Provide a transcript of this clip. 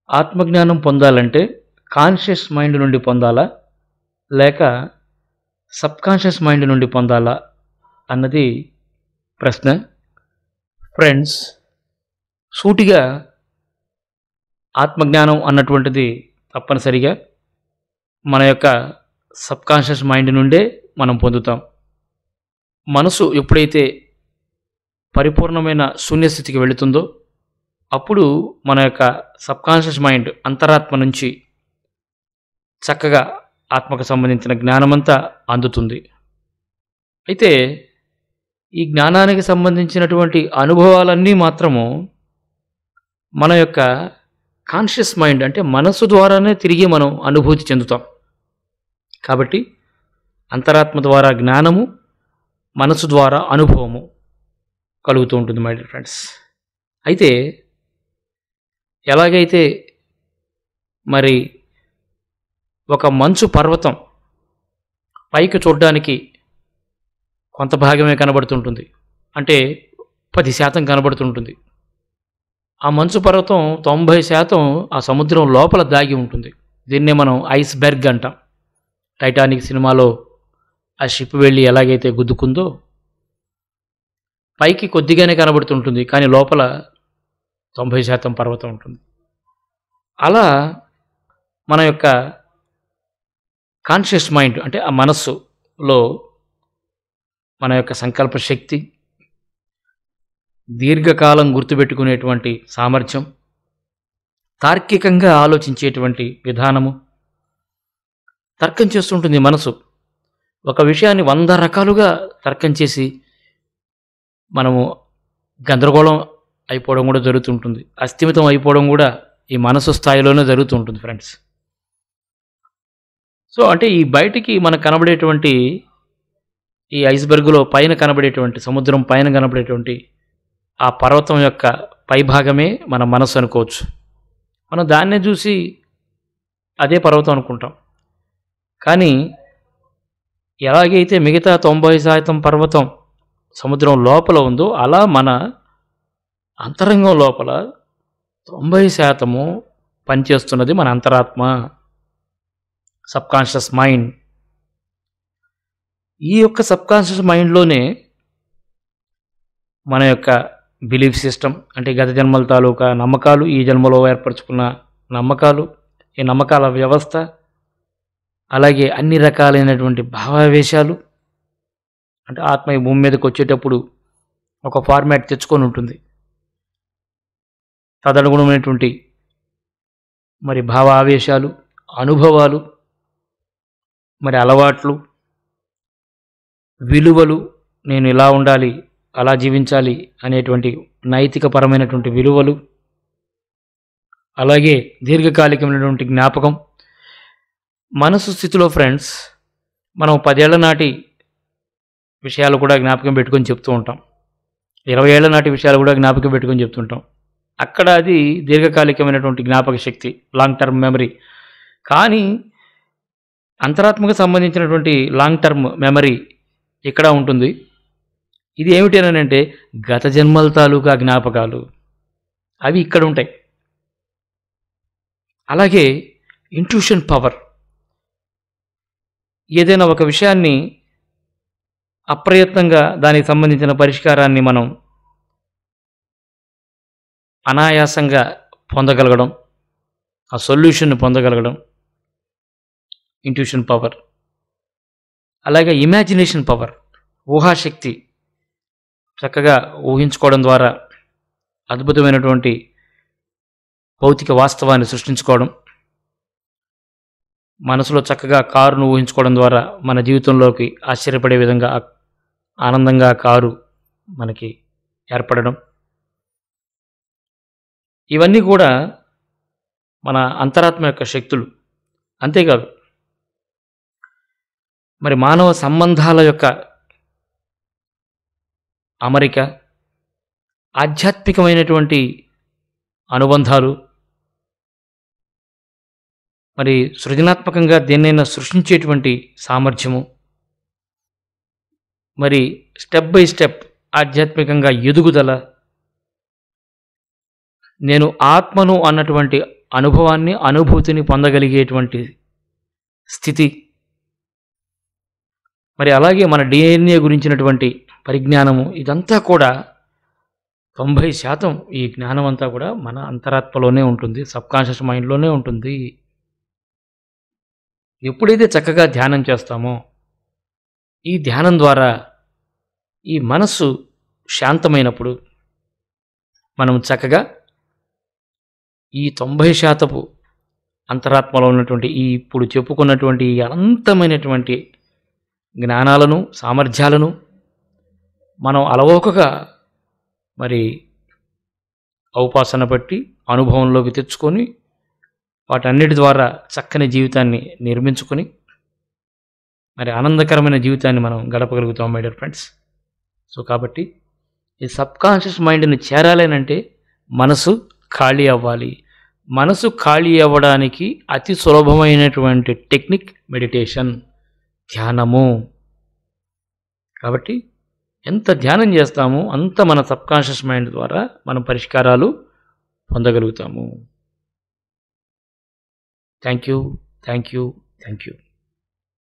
ఆత్మజ్ఞానం పొందాలంటే conscious mind నుండి పొందాలా లేక సబ్కాన్షియస్ మైండ్ నుండి పొందాలా అన్నది ప్రశ్న ఫ్రెండ్స్ సూటిగా ఆత్మజ్ఞానం అన్నటువంటిది తప్పనిసరిగా మన యొక్క సబ్కాన్షియస్ మైండ్ నుండే మనం పొందుతాం మనసు ఎప్పుడైతే పరిపూర్ణమైన శూన్యస్థితికి వెళుతుందో అప్పుడు మన యొక్క సబ్కాన్షియస్ మైండ్ అంతరాత్మ నుంచి చక్కగా ఆత్మకు సంబంధించిన జ్ఞానమంతా అందుతుంది అయితే ఈ జ్ఞానానికి సంబంధించినటువంటి అనుభవాలన్నీ మాత్రము మన యొక్క కాన్షియస్ మైండ్ అంటే మనసు ద్వారానే తిరిగి మనం అనుభూతి చెందుతాం కాబట్టి అంతరాత్మ ద్వారా జ్ఞానము మనసు ద్వారా అనుభవము కలుగుతూ ఉంటుంది మై డియర్ ఫ్రెండ్స్ అయితే ఎలాగైతే మరి ఒక మంచు పర్వతం పైకి చూడడానికి కొంత భాగమే కనబడుతుంటుంది అంటే పది శాతం కనబడుతుంటుంది ఆ మంచు పర్వతం తొంభై శాతం ఆ సముద్రం లోపల దాగి ఉంటుంది దీన్నే మనం ఐస్ బెర్గ్ అంటాం టైటానిక్ సినిమాలో ఆ షిప్ వెళ్ళి ఎలాగైతే గుద్దుకుందో పైకి కొద్దిగానే కనబడుతుంటుంది కానీ లోపల తొంభై శాతం పర్వతం ఉంటుంది అలా మన యొక్క కాన్షియస్ మైండ్ అంటే ఆ మనస్సులో మన యొక్క సంకల్ప శక్తి దీర్ఘకాలం గుర్తుపెట్టుకునేటువంటి సామర్థ్యం తార్కికంగా ఆలోచించేటువంటి విధానము తర్కం చేస్తుంటుంది మనసు ఒక విషయాన్ని వంద రకాలుగా తర్కం చేసి మనము గందరగోళం అయిపోవడం కూడా జరుగుతుంటుంది అస్థిమితం అయిపోవడం కూడా ఈ మనసు స్థాయిలోనే జరుగుతుంటుంది ఫ్రెండ్స్ సో అంటే ఈ బయటికి మనకు కనబడేటువంటి ఈ ఐస్బర్గ్లో పైన కనబడేటువంటి సముద్రం పైన కనబడేటువంటి ఆ పర్వతం యొక్క పైభాగమే మన మనసు అనుకోవచ్చు మనం దాన్నే చూసి అదే పర్వతం అనుకుంటాం కానీ ఎలాగైతే మిగతా తొంభై శాతం పర్వతం సముద్రం లోపల ఉందో అలా మన అంతరంగం లోపల తొంభై శాతము పనిచేస్తున్నది మన అంతరాత్మ సబ్కాన్షియస్ మైండ్ ఈ యొక్క సబ్కాన్షియస్ మైండ్లోనే మన యొక్క బిలీఫ్ సిస్టమ్ అంటే గత జన్మల తాలూకా నమ్మకాలు ఈ జన్మలో ఏర్పరచుకున్న నమ్మకాలు ఈ నమ్మకాల వ్యవస్థ అలాగే అన్ని రకాలైనటువంటి భావావేశాలు అంటే ఆత్మ ఈ భూమి మీదకి వచ్చేటప్పుడు ఒక ఫార్మాట్ తెచ్చుకొని ఉంటుంది తదనుగుణమైనటువంటి మరి భావావేశాలు అనుభవాలు మరి అలవాట్లు విలువలు నేను ఇలా ఉండాలి అలా జీవించాలి అనేటువంటి నైతికపరమైనటువంటి విలువలు అలాగే దీర్ఘకాలికమైనటువంటి జ్ఞాపకం మనసు స్థితిలో ఫ్రెండ్స్ మనం పదేళ్ల నాటి విషయాలు కూడా జ్ఞాపకం పెట్టుకొని చెప్తూ ఉంటాం ఇరవై ఏళ్ల నాటి విషయాలు కూడా జ్ఞాపకం పెట్టుకొని చెప్తుంటాం అక్కడ అది దీర్ఘకాలికమైనటువంటి జ్ఞాపక శక్తి లాంగ్ టర్మ్ మెమరీ కానీ అంతరాత్మకు సంబంధించినటువంటి లాంగ్ టర్మ్ మెమరీ ఇక్కడ ఉంటుంది ఇది ఏమిటి అని అంటే గత జన్మల తాలూకా జ్ఞాపకాలు అవి ఇక్కడ ఉంటాయి అలాగే ఇంట్యూషన్ పవర్ ఏదైనా ఒక విషయాన్ని అప్రయత్నంగా దానికి సంబంధించిన పరిష్కారాన్ని మనం అనాయాసంగా పొందగలగడం ఆ సొల్యూషన్ని పొందగలగడం ఇంట్యూషన్ పవర్ అలాగే ఇమాజినేషన్ పవర్ ఊహాశక్తి చక్కగా ఊహించుకోవడం ద్వారా అద్భుతమైనటువంటి భౌతిక వాస్తవాన్ని సృష్టించుకోవడం మనసులో చక్కగా కారును ఊహించుకోవడం ద్వారా మన జీవితంలోకి ఆశ్చర్యపడే విధంగా ఆ- ఆనందంగా ఆ కారు మనకి ఏర్పడడం ఇవన్నీ కూడా మన అంతరాత్మ యొక్క శక్తులు అంతేకాదు మరి మానవ సంబంధాల యొక్క అమరిక ఆధ్యాత్మికమైనటువంటి అనుబంధాలు మరి సృజనాత్మకంగా దేన్నైనా సృష్టించేటువంటి సామర్థ్యము మరి స్టెప్ బై స్టెప్ ఆధ్యాత్మికంగా ఎదుగుదల నేను ఆత్మను అన్నటువంటి అనుభవాన్ని అనుభూతిని పొందగలిగేటువంటి స్థితి మరి అలాగే మన డిఎన్ఏ గురించినటువంటి పరిజ్ఞానము ఇదంతా కూడా తొంభై శాతం ఈ జ్ఞానం అంతా కూడా మన అంతరాత్మలోనే ఉంటుంది సబ్కాన్షియస్ మైండ్లోనే ఉంటుంది ఎప్పుడైతే చక్కగా ధ్యానం చేస్తామో ఈ ధ్యానం ద్వారా ఈ మనస్సు శాంతమైనప్పుడు మనం చక్కగా ఈ తొంభై శాతపు అంతరాత్మలో ఉన్నటువంటి ఈ ఇప్పుడు చెప్పుకున్నటువంటి ఈ అనంతమైనటువంటి జ్ఞానాలను సామర్థ్యాలను మనం అలవోకగా మరి ఔపాసన బట్టి అనుభవంలోకి తెచ్చుకొని వాటన్నిటి ద్వారా చక్కని జీవితాన్ని నిర్మించుకొని మరి ఆనందకరమైన జీవితాన్ని మనం గడపగలుగుతాం మై డియర్ ఫ్రెండ్స్ సో కాబట్టి ఈ సబ్కాన్షియస్ మైండ్ని చేరాలేనంటే మనసు ఖాళీ అవ్వాలి మనసు ఖాళీ అవ్వడానికి అతి సులభమైనటువంటి టెక్నిక్ మెడిటేషన్ ధ్యానము కాబట్టి ఎంత ధ్యానం చేస్తామో అంత మన సబ్కాన్షియస్ మైండ్ ద్వారా మనం పరిష్కారాలు పొందగలుగుతాము thank you thank you thank you